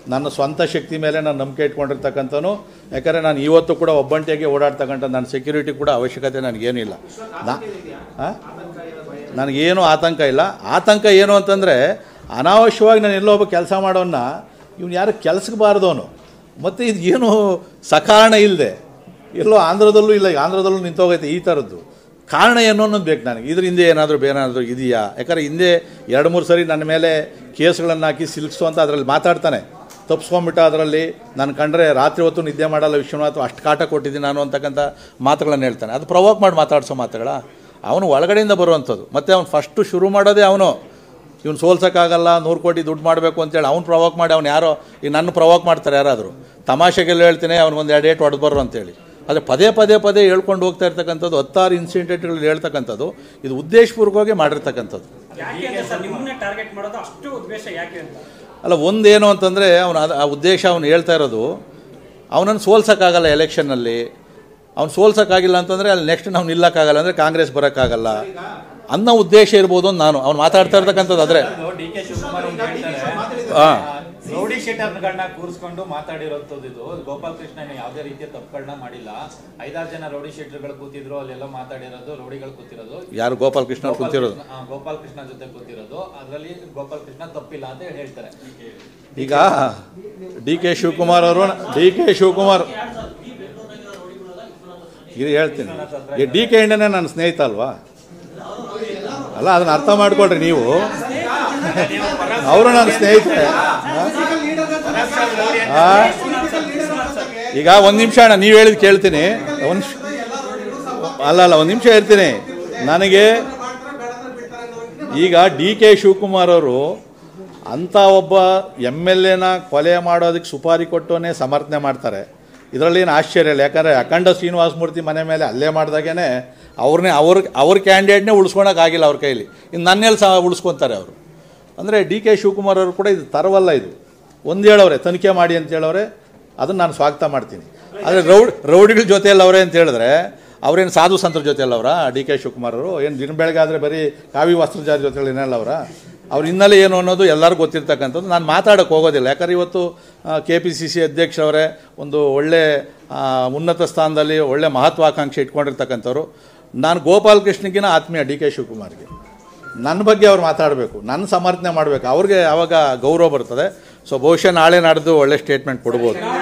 ನನ್ನ ಸ್ವಂತ ಶಕ್ತಿ ಮೇಲೆ ನಾನು ನಂಬಿಕೆ ಇಟ್ಕೊಂಡಿರ್ತಕ್ಕಂಥನು ಯಾಕಂದರೆ ನಾನು ಇವತ್ತು ಕೂಡ ಒಬ್ಬಂಟಿಯಾಗಿ ಓಡಾಡ್ತಕ್ಕಂಥ ನನ್ನ ಸೆಕ್ಯೂರಿಟಿ ಕೂಡ ಅವಶ್ಯಕತೆ ನನಗೇನಿಲ್ಲ ನಾ ಆ? ನನಗೇನು ಆತಂಕ ಇಲ್ಲ ಆತಂಕ ಏನು ಅಂತಂದರೆ ಅನಾವಶ್ಯವಾಗಿ ನಾನು ಎಲ್ಲೋ ಒಬ್ಬ ಕೆಲಸ ಮಾಡೋನ್ನ ಇವ್ನು ಯಾರು ಕೆಲ್ಸಕ್ಕೆ ಬಾರ್ದವನು ಮತ್ತು ಇದು ಏನು ಸಕಾರಣ ಇಲ್ಲದೆ ಎಲ್ಲೋ ಆಂಧ್ರದಲ್ಲೂ ಇಲ್ಲ ಈಗ ಆಂಧ್ರದಲ್ಲೂ ನಿಂತೋಗೈತೆ ಈ ಥರದ್ದು ಕಾರಣ ಏನು ಅನ್ನೋದು ಬೇಕು ನನಗೆ ಇದ್ರ ಹಿಂದೆ ಏನಾದರೂ ಬೇರೆನಾದರೂ ಇದೆಯಾ ಯಾಕಂದರೆ ಹಿಂದೆ ಎರಡು ಮೂರು ಸರಿ ನನ್ನ ಮೇಲೆ ಕೇಸ್ಗಳನ್ನು ಹಾಕಿ ಸಿಲ್ಕ್ಸು ಅಂತ ಅದರಲ್ಲಿ ಮಾತಾಡ್ತಾನೆ ತಪ್ಪಿಸ್ಕೊಂಬಿಟ್ಟ ಅದರಲ್ಲಿ ನಾನು ಕಂಡ್ರೆ ರಾತ್ರಿ ಹೊತ್ತು ನಿದ್ದೆ ಮಾಡಲ್ಲ ವಿಶ್ವನಾಥ್ ಅಷ್ಟು ಕಾಟ ಕೊಟ್ಟಿದ್ದೀನಿ ನಾನು ಅಂತಕ್ಕಂಥ ಮಾತುಗಳನ್ನು ಹೇಳ್ತಾನೆ ಅದು ಪ್ರವೋಕ್ ಮಾಡಿ ಮಾತಾಡಿಸೋ ಮಾತುಗಳ ಅವನು ಒಳಗಡೆಯಿಂದ ಬರುವಂಥದ್ದು ಮತ್ತು ಅವ್ನು ಫಸ್ಟು ಶುರು ಮಾಡೋದೇ ಅವನು ಇವ್ನು ಸೋಲ್ಸೋಕ್ಕಾಗಲ್ಲ ನೂರು ಕೋಟಿ ದುಡ್ಡು ಮಾಡಬೇಕು ಅಂತೇಳಿ ಅವ್ನು ಪ್ರವೋಕ್ ಮಾಡಿ ಅವ್ನು ಯಾರೋ ಈಗ ನನ್ನ ಪ್ರವೋಕ್ ಮಾಡ್ತಾರೆ ಯಾರಾದರೂ ತಮಾಷೆಗೆಲ್ಲ ಹೇಳ್ತೀನಿ ಅವ್ನಿಗೊಂದು ಎರಡು ಏಟ್ ಹೊಡೆದು ಬರ್ರು ಅಂತೇಳಿ ಆದರೆ ಪದೇ ಪದೇ ಪದೇ ಹೇಳ್ಕೊಂಡು ಹೋಗ್ತಾ ಇರ್ತಕ್ಕಂಥದ್ದು ಹತ್ತಾರು ಇನ್ಸಿಡೆಂಟ್ಗಳು ಹೇಳ್ತಕ್ಕಂಥದ್ದು ಇದು ಉದ್ದೇಶಪೂರ್ವಕವಾಗಿ ಮಾಡಿರ್ತಕ್ಕಂಥದ್ದು ಯಾಕೆ ಅಂತ ಸರ್ ನಿಮ್ಮನ್ನೇ ಟಾರ್ಗೆಟ್ ಮಾಡೋದು ಅಷ್ಟು ಉದ್ದೇಶ ಯಾಕೆ ಅಂತ ಅಲ್ಲ ಒಂದೇನು ಅಂತಂದರೆ ಅವನು ಅದು ಆ ಉದ್ದೇಶ ಅವನು ಹೇಳ್ತಾ ಇರೋದು ಅವನನ್ನು ಸೋಲ್ಸೋಕ್ಕಾಗಲ್ಲ ಎಲೆಕ್ಷನ್ನಲ್ಲಿ ಅವ್ನು ಸೋಲ್ಸೋಕ್ಕಾಗಿಲ್ಲ ಅಂತಂದರೆ ಅಲ್ಲಿ ನೆಕ್ಸ್ಟ್ ನಾವು ನಿಲ್ಲಕ್ಕಾಗಲ್ಲ ಅಂದರೆ ಕಾಂಗ್ರೆಸ್ ಬರೋಕ್ಕಾಗಲ್ಲ ಅನ್ನೋ ಉದ್ದೇಶ ಇರ್ಬೋದು ಅಂತ ನಾನು ಅವ್ನು ಮಾತಾಡ್ತಾ ಇರ್ತಕ್ಕಂಥದ್ದು ಆದರೆ ಡಿ ಕೆ ಶಿವಕುಮಾರ್ ಅವ್ರು ಹೇಳ್ತಾರೆ ಹಾಂ ರೌಡಿ ಶೀಟರ್ಗಳನ್ನ ಕೂರಿಸ್ಕೊಂಡು ಮಾತಾಡಿರೋಂಥದ್ದು ಇದು ಗೋಪಾಲ್ ಕೃಷ್ಣ ಯಾವುದೇ ರೀತಿಯ ತಪ್ಪುಗಳನ್ನ ಮಾಡಿಲ್ಲ ಐದಾರು ಜನ ರೌಡಿ ಶೀಟರ್ಗಳು ಕೂತಿದ್ರು ಅಲ್ಲೆಲ್ಲ ಮಾತಾಡಿರೋದು ರೌಡಿಗಳು ಕೂತಿರೋದು ಯಾರು ಗೋಪಾಲ್ ಕೃಷ್ಣ ಅವ್ರು ಗೋಪಾಲ್ ಕೂತಿರೋದು ಕೃಷ್ಣ- ಆ, ಗೋಪಾಲ್ ಕೃಷ್ಣ ಜೊತೆ ಕೂತಿರೋದು ಅದರಲ್ಲಿ ಗೋಪಾಲ್ ಕೃಷ್ಣ ತಪ್ಪಿಲ್ಲ ಅಂತ ಹೇಳಿ ಹೇಳ್ತಾರೆ ಈಗ ಡಿ ಕೆ ಶಿವಕುಮಾರ್ ಅವರು ಡಿ ಕೆ ಶಿವಕುಮಾರ್ ಇದು ಹೇಳ್ತೀನಿ ಈ ಡಿ ಕೆ ಇಂಡನೇ ನನ್ನ ಸ್ನೇಹಿತ ಅಲ್ವಾ ಅಲ್ಲ ಅದನ್ನ ಅರ್ಥ ಮಾಡ್ಕೊಳ್ರಿ ನೀವು ಅವರು ನನ್ನ ಸ್ನೇಹಿತರೆ ಆ? ಈಗ ಒಂದು ನಿಮಿಷ ಅಣ್ಣ ನೀವು ಹೇಳಿದ್ ಕೇಳ್ತೀನಿ ಒಂದು ಅಲ್ಲ ಅಲ್ಲ ಒಂದು ನಿಮಿಷ ಹೇಳ್ತೀನಿ ನನಗೆ ಈಗ ಡಿ ಕೆ ಶಿವಕುಮಾರ್ ಅವರು ಅಂಥ ಒಬ್ಬ ಎಮ್ ಎಲ್ ಎನ ಕೊಲೆ ಮಾಡೋದಕ್ಕೆ ಸುಪಾರಿ ಕೊಟ್ಟವನೇ ಸಮರ್ಥನೆ ಮಾಡ್ತಾರೆ ಇದರಲ್ಲಿ ಏನು ಆಶ್ಚರ್ಯ ಇಲ್ಲ ಯಾಕಂದರೆ ಅಖಂಡ ಶ್ರೀನಿವಾಸ ಮೂರ್ತಿ ಮನೆ ಮೇಲೆ ಹಲ್ಲೆ ಮಾಡಿದಾಗೇ ಅವ್ರನ್ನೇ ಅವ್ರ ಅವ್ರ ಕ್ಯಾಂಡಿಡೇಟ್ನೇ ಉಳಿಸ್ಕೊಳಕ್ಕಾಗಿಲ್ಲ ಅವ್ರ ಕೈಲಿ ಇನ್ನು ನನ್ನೆಲ್ಲಿ ಸಹ ಉಳಿಸ್ಕೊತಾರೆ ಅವರು ಅಂದರೆ ಡಿ ಕೆ ಶಿವಕುಮಾರ್ ಅವರು ಕೂಡ ಇದು ತರವಲ್ಲ ಇದು ಒಂದು ಹೇಳವ್ರೆ ತನಿಖೆ ಮಾಡಿ ಅಂತ ಹೇಳವ್ರೆ ಅದನ್ನು ನಾನು ಸ್ವಾಗತ ಮಾಡ್ತೀನಿ ಆದರೆ ರೌಡ್ ರೌಡಿಗಳ ಜೊತೆಯಲ್ಲಿ ಅವರೇ ಅಂತ ಹೇಳಿದ್ರೆ ಅವ್ರೇನು ಸಾಧು ಸಂತರ ಜೊತೆಯಲ್ಲ ಅವರ ಡಿ ಕೆ ಶಿವಕುಮಾರ್ ಅವರು ಏನು ದಿನ ಬೆಳಗ್ಗೆ ಆದರೆ ಬರೀ ಕಾವಿ ವಸ್ತ್ರಜಾರಿ ಜೊತೆಲಿ ಏನಲ್ಲ ಅವರ ಅವ್ರ ಹಿನ್ನೆಲೆ ಏನು ಅನ್ನೋದು ಎಲ್ಲರಿಗೂ ಗೊತ್ತಿರ್ತಕ್ಕಂಥದ್ದು ನಾನು ಮಾತಾಡೋಕ್ಕೆ ಹೋಗೋದಿಲ್ಲ ಯಾಕಂದ್ರೆ ಇವತ್ತು ಕೆ ಪಿ ಸಿ ಸಿ ಅಧ್ಯಕ್ಷರವರೇ ಒಂದು ಒಳ್ಳೆ ಆ, ಉನ್ನತ ಸ್ಥಾನದಲ್ಲಿ ಒಳ್ಳೆ ಮಹತ್ವಾಕಾಂಕ್ಷೆ ಇಟ್ಕೊಂಡಿರ್ತಕ್ಕಂಥವ್ರು ನಾನು ಗೋಪಾಲ್ ಕೃಷ್ಣಗಿನ ಆತ್ಮೀಯ ಡಿ ಕೆ ಶಿವಕುಮಾರ್ಗೆ ನನ್ನ ಬಗ್ಗೆ ಅವ್ರು ಮಾತಾಡಬೇಕು ನನ್ನ ಸಮರ್ಥನೆ ಮಾಡಬೇಕು ಅವ್ರಿಗೆ ಆವಾಗ ಗೌರವ ಬರ್ತದೆ ಸೊ ಬಹುಶಃ ನಾಳೆ ನಾಡ್ದು ಒಳ್ಳೆ ಸ್ಟೇಟ್ಮೆಂಟ್ ಕೊಡ್ಬೋದು